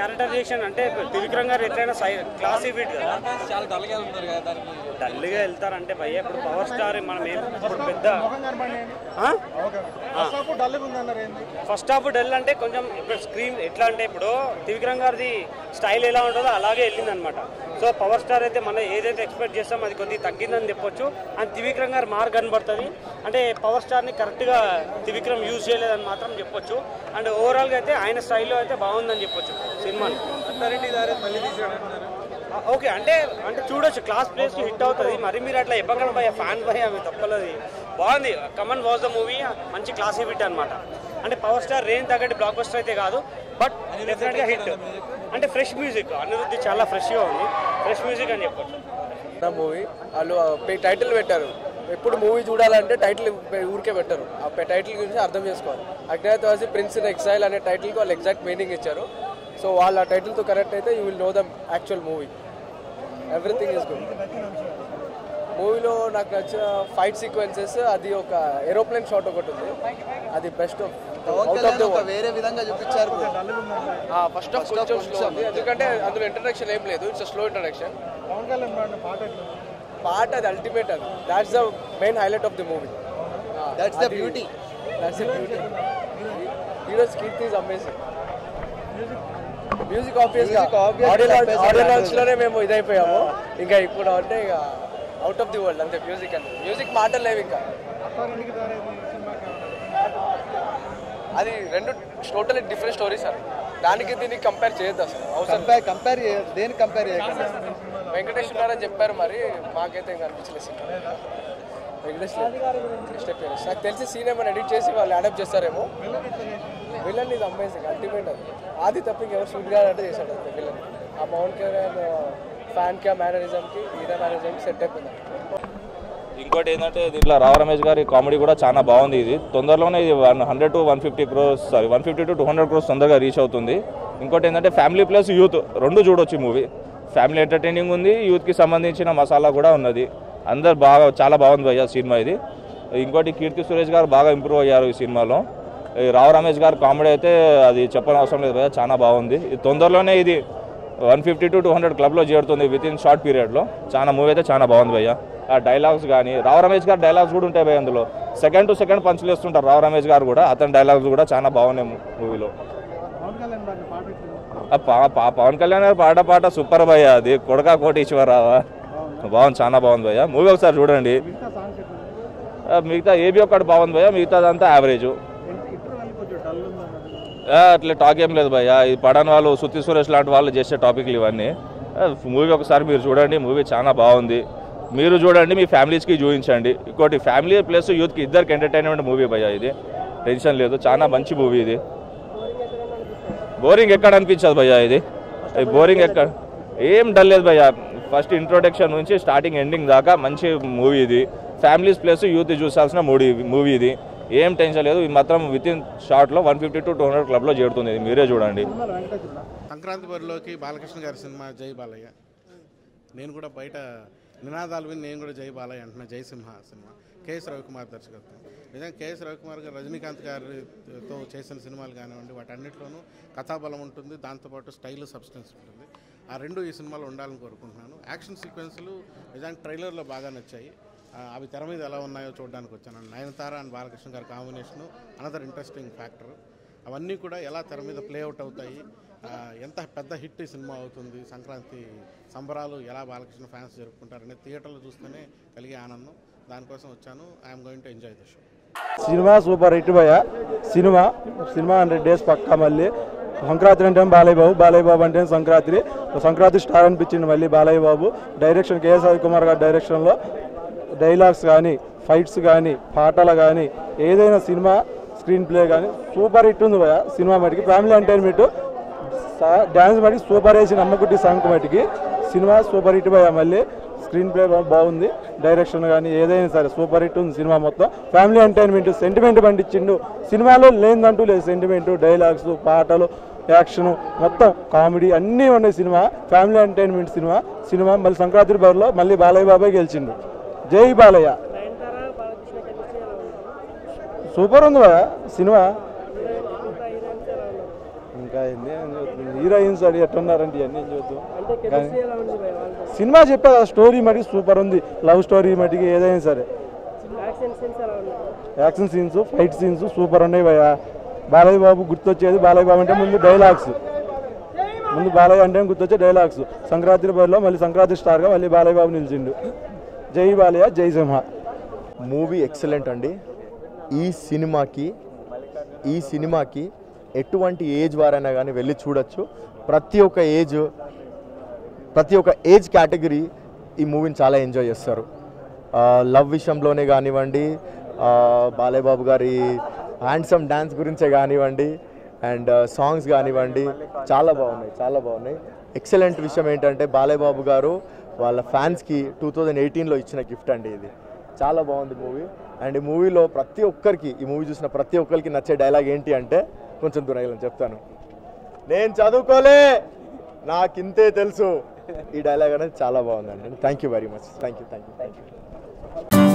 Characterisation అంటే త్రివిక్రమ్ గారు ఎట్లయినా సై క్లాసీ ఫిట్ కదా చాలా డల్గా ఉన్నారు కదా దానికి డల్గా వెళ్తారంటే భయ్య ఇప్పుడు పవర్ స్టార్ మనం ఏం ఇప్పుడు పెద్ద ఫస్ట్ హాఫ్ డల్ అంటే కొంచెం ఇప్పుడు స్క్రీన్ ఎట్లా అంటే ఇప్పుడు త్రివిక్రమ్ గారిది స్టైల్ ఎలా ఉంటుందో అలాగే వెళ్ళింది అనమాట సో పవర్ స్టార్ అయితే మనం ఏదైతే ఎక్స్పెక్ట్ చేస్తామో అది కొద్దిగా తగ్గిందని చెప్పొచ్చు అండ్ త్రివిక్రమ్ గారు మార్క్ కనబడుతుంది అంటే పవర్ స్టార్ని కరెక్ట్గా త్రివిక్రమ్ యూజ్ చేయలేదని మాత్రం చెప్పొచ్చు అండ్ ఓవరాల్గా అయితే ఆయన స్టైల్లో అయితే బాగుందని చెప్పొచ్చు సినిమాని అత్తారింటి దారి మళ్ళీ తీసాడు అంటున్నారు ఆ, ఓకే అంటే అంటే చూడొచ్చు క్లాస్ ప్లేస్ హిట్ అవుతుంది మరి మీరు అట్లా ఇవ్వకండి భయ ఫ్యాన్ భయ అవి తప్పలేదు బాగుంది కమన్ వాజ్ ద మూవీ మంచి క్లాస్ హిట్ అనమాట అంటే పవర్ స్టార్ రేంజ్ తగ్గట్టు బ్లాక్ బస్టర్ అయితే కాదు బట్ డెఫినెట్గా హిట్ అంటే ఫ్రెష్ మ్యూజిక్ అనిరుద్ధి చాలా ఫ్రెష్గా ఉంది ఫ్రెష్ మ్యూజిక్ అని చెప్పొచ్చు నా మూవీ వాళ్ళు పే- టైటిల్ పెట్టారు ఎప్పుడు మూవీ చూడాలంటే టైటిల్ పె- ఊరికే పెట్టరు ఆ పె- టైటిల్ గురించి అర్థం చేసుకోవాలి అజ్ఞాతవాసి ప్రిన్స్ ఇన్ ఎక్సైల్ అనే టైటిల్కి వాళ్ళు ఎగ్జాక్ట్ మీనింగ్ ఇచ్చారు సో వాళ్ళు ఆ టైటిల్తో కరెక్ట్ అయితే you will know the actual movie everything is good మూవీలో నాకు నచ్చిన ఫైట్ సీక్వెన్సెస్ అది ఒక ఏరోప్లేన్ షాట్ ఒకటి ఉంది అది best of out of the ఒక వేరే విధంగా చూపించారు ఫస్ట్ ఆఫ్ కొంచెం స్లో ఉంది ఎందుకంటే అందులో ఇంట్రడక్షన్ ఏం లేదు ఇట్స్ స్లో ఇంట్రడక్షన్ పాట అది అల్టిమేట్ అది that's the main highlight of the movie that's the beauty that's the beauty heroes Keerthy is amazing music obvious Music obviously చెప్పేసి ఆడియో రాదు. లాంచ్ లోనే మేము ఇదైపోయాము ఇంకా ఇప్పుడు అంటే ఇక అవుట్ ఆఫ్ ది వరల్డ్ అంతే మ్యూజిక్ అంటే మ్యూజిక్ మాటలు లేవు ఇంకా అది రెండు టోటలీ డిఫరెంట్ స్టోరీస్ సార్ దానికి దీనికి కంపేర్ చేయొద్దు అసలు అవసరం కంపేర్ కంపేర్ దేని కంపేర్ చేయకుండా వెంకటేష్ ఉన్నారని చెప్పారు మరి మాకైతే ఇంకా అనిపించలేదు సినిమా వెంకటేష్ లేదు. Mr. Pérez. నాకు తెలిసి సీన్ ఏమైనా ఎడిట్ చేసి వాళ్ళు అడాప్ట్ చేస్తారేమో విలన్ ఇది అమేజింగ్ అల్టిమేట్ అది ఆది తప్ప ఇంకెవరు షూట్ కావాలంటే చేశాడు అంతే విలన్ ఆ పవన్ కళ్యాణ్ ఫ్యాన్ క్యా మేనరిజంకి ఈయన మేనరిజంకి సెట్ అయిపోయింది ఇంకోటి ఏంటంటే దీంట్లో రావ రమేష్ గారి కామెడీ కూడా చాలా బాగుంది ఇది తొందరలోనే ఇది one hundred to one fifty crores sorry one fifty to two hundred crores తొందరగా రీచ్ అవుతుంది ఇంకోటి ఏంటంటే ఫ్యామిలీ ప్లస్ యూత్ రెండు చూడొచ్చు ఈ మూవీ ఫ్యామిలీ ఎంటర్టైనింగ్ ఉంది యూత్కి సంబంధించిన మసాలా కూడా ఉన్నది అందరు బాగా చాలా బాగుంది భయ్య సినిమా ఇది ఇంకోటి కీర్తి సురేష్ గారు బాగా ఇంప్రూవ్ అయ్యారు ఈ సినిమాలో ఈ రావ రమేష్ గారు కామెడీ అయితే అది చెప్పని అవసరం లేదు భయ్య చాలా బాగుంది ఇది తొందరలోనే ఇది one fifty to two hundred క్లబ్లో చేరుతుంది విత్ ఇన్ షార్ట్ పీరియడ్లో చాలా మూవీ అయితే చాలా బాగుంది భయ్య ఆ డైలాగ్స్ కానీ రావ రమేష్ గారు డైలాగ్స్ కూడా ఉంటాయి భయ్య అందులో సెకండ్ టు సెకండ్ పంచులు వేస్తుంటారు రావ రమేష్ గారు కూడా అతని డైలాగ్స్ కూడా చాలా బాగున్నాయి మూవీలో ఆ పా- పా- పవన్ కళ్యాణ్ గారు పాట పాట సూపర్ భయ్య అది కొడక కోటీశ్వరరావా బాగుంది చాలా బాగుంది భయ్య మూవీ ఒకసారి చూడండి ఆ, మిగతా ఏబి ఒక్కటి బాగుంది భయ్య మిగతాదంతా యావరేజ్ అట్లా టాక్ ఏం లేదు భయ్య ఈ పడని వాళ్ళు సుత్తి సురేష్ లాంటి వాళ్ళు చేసే టాపిక్లు ఇవన్నీ మూవీ ఒకసారి మీరు చూడండి మూవీ చాలా బాగుంది మీరు చూడండి మీ ఫ్యామిలీస్కి చూపించండి ఇంకోటి ఫ్యామిలీ ప్లస్ యూత్కి ఇద్దరికి ఎంటర్టైన్మెంట్ మూవీ భయ్య ఇది టెన్షన్ లేదు చాలా మంచి మూవీ ఇది బోరింగ్ ఎక్కడ అనిపించదు భయ్య ఇది ఈ బోరింగ్ ఎక్కడ ఏం డల్ లేదు భయ్య ఫస్ట్ ఇంట్రొడక్షన్ నుంచి స్టార్టింగ్ ఎండింగ్ దాకా మంచి మూవీ ఇది ఫ్యామిలీస్ ప్లస్ యూత్ చూసాల్సిన మూవీ మూవీ ఇది ఏం టెన్షన్ లేదు ఇది మాత్రం విత్ ఇన్ షార్ట్లో one fifty to two hundred క్లబ్లో చేరుతుంది ఇది మీరే చూడండి సంక్రాంతి బరిలోకి బాలకృష్ణ గారి సినిమా జై బాలయ్య నేను కూడా బయట నినాదాలు విని నేను కూడా జై బాలయ్య అంటున్నా జై సింహ సినిమా కేఎస్ రవికుమార్ దర్శకత్వం నిజంగా కేఎస్ రవికుమార్ గారు రజనీకాంత్ గారితో చేసిన సినిమాలు కానివ్వండి వాటన్నిటిలోనూ కథాబలం ఉంటుంది దాంతోపాటు స్టైల్ సబ్స్టెన్స్ ఉంటుంది ఆ రెండు ఈ సినిమాలో ఉండాలని కోరుకుంటున్నాను యాక్షన్ సీక్వెన్స్లు నిజానికి ట్రైలర్లో బాగా నచ్చాయి ఆ, అవి తెర మీద ఎలా ఉన్నాయో చూడడానికి వచ్చాను నయనతార అండ్ బాలకృష్ణ గారి కాంబినేషను అనదర్ ఇంట్రెస్టింగ్ ఫ్యాక్టర్ అవన్నీ కూడా ఎలా తెర మీద ప్లే అవుట్ అవుతాయి ఆ, ఎంత పెద్ద హిట్ ఈ సినిమా అవుతుంది సంక్రాంతి సంబరాలు ఎలా బాలకృష్ణ ఫ్యాన్స్ జరుపుకుంటారనే థియేటర్లో చూస్తేనే కలిగే ఆనందం దానికోసం వచ్చాను I'm going to enjoy the show సినిమా సూపర్ హిట్ భయ సినిమా సినిమా హండ్రెడ్ డేస్ పక్కా మళ్ళీ సంక్రాంతి అంటే బాలయ్య బాబు బాలయ్య బాబు అంటే సంక్రాంతి సంక్రాంతి స్టార్ అనిపించింది మళ్ళీ బాలయ్య బాబు డైరెక్షన్ కేఎస్ కుమార్ గారి డైరెక్షన్లో డైలాగ్స్ కానీ ఫైట్స్ కానీ పాటలు కానీ ఏదైనా సినిమా స్క్రీన్ ప్లే కానీ సూపర్ హిట్ ఉంది భయ సినిమా మటుకి ఫ్యామిలీ ఎంటర్టైన్మెంట్ డ్యాన్స్ మటుకి సూపర్ వేసి నమ్మకుట్టి సాంగ్ మటుకి సినిమా సూపర్ హిట్ భయ మళ్ళీ స్క్రీన్ ప్లే బాగుంది డైరెక్షన్ కానీ ఏదైనా సరే సూపర్ హిట్ ఉంది సినిమా మొత్తం ఫ్యామిలీ ఎంటర్టైన్మెంట్ సెంటిమెంట్ పండించిండు సినిమాలో లేనిదంటూ లేదు సెంటిమెంట్ డైలాగ్స్ పాటలు యాక్షన్ మొత్తం కామెడీ అన్నీ ఉన్నాయి సినిమా ఫ్యామిలీ ఎంటర్టైన్మెంట్ సినిమా సినిమా మళ్ళీ సంక్రాంతి బరిలో మళ్ళీ బాలయ్య బాబాయ్ గెలిచిండు జై బాలయ్య సూపర్ ఉంది కదా సినిమా ఇంకా హీరోయిన్స్ అది ఎట్టున్నారంటే ఇవన్నీ చూద్దాం కానీ సినిమా చెప్పే స్టోరీ మటుకు సూపర్ ఉంది లవ్ స్టోరీ మటుకు ఏదైనా సరే action scenes fight scenes super ఉన్నాయి భయ బాలయ్య బాబు గుర్తొచ్చేది బాలయ్య బాబు అంటే ముందు డైలాగ్స్ ముందు బాలయ్య అంటే గుర్తొచ్చే డైలాగ్స్ సంక్రాంతి బరిలో మళ్ళీ సంక్రాంతి స్టార్గా మళ్ళీ బాలయ్య బాబు నిలిచిండు జై బాలయ్య జై సింహ మూవీ ఎక్సలెంట్ అండి ఈ సినిమాకి ఈ సినిమాకి ఎటువంటి ఏజ్ వారైనా కానీ వెళ్ళి చూడొచ్చు ప్రతి ఒక్క ఏజ్ ప్రతి ఒక్క ఏజ్ కేటగిరీ ఈ మూవీని చాలా ఎంజాయ్ చేస్తారు లవ్ విషయంలోనే కానివ్వండి ఆ, బాలయ్య బాబు గారి హ్యాండ్సమ్ డ్యాన్స్ గురించే కానివ్వండి అండ్ సాంగ్స్ కానివ్వండి చాలా బాగున్నాయి చాలా బాగున్నాయి ఎక్సలెంట్ విషయం ఏంటంటే బాలయ్య బాబు గారు వాళ్ళ ఫ్యాన్స్కి టూ థౌజండ్ ఎయిటీన్లో ఇచ్చిన గిఫ్ట్ అండి ఇది చాలా బాగుంది మూవీ అండ్ ఈ మూవీలో ప్రతి ఒక్కరికి ఈ మూవీ చూసిన ప్రతి ఒక్కరికి నచ్చే డైలాగ్ ఏంటి అంటే కొంచెం దూరం చెప్తాను నేను చదువుకోలే నాకింతే తెలుసు ఈ డైలాగ్ అనేది చాలా బాగుందండి thank you very much thank you thank you thank you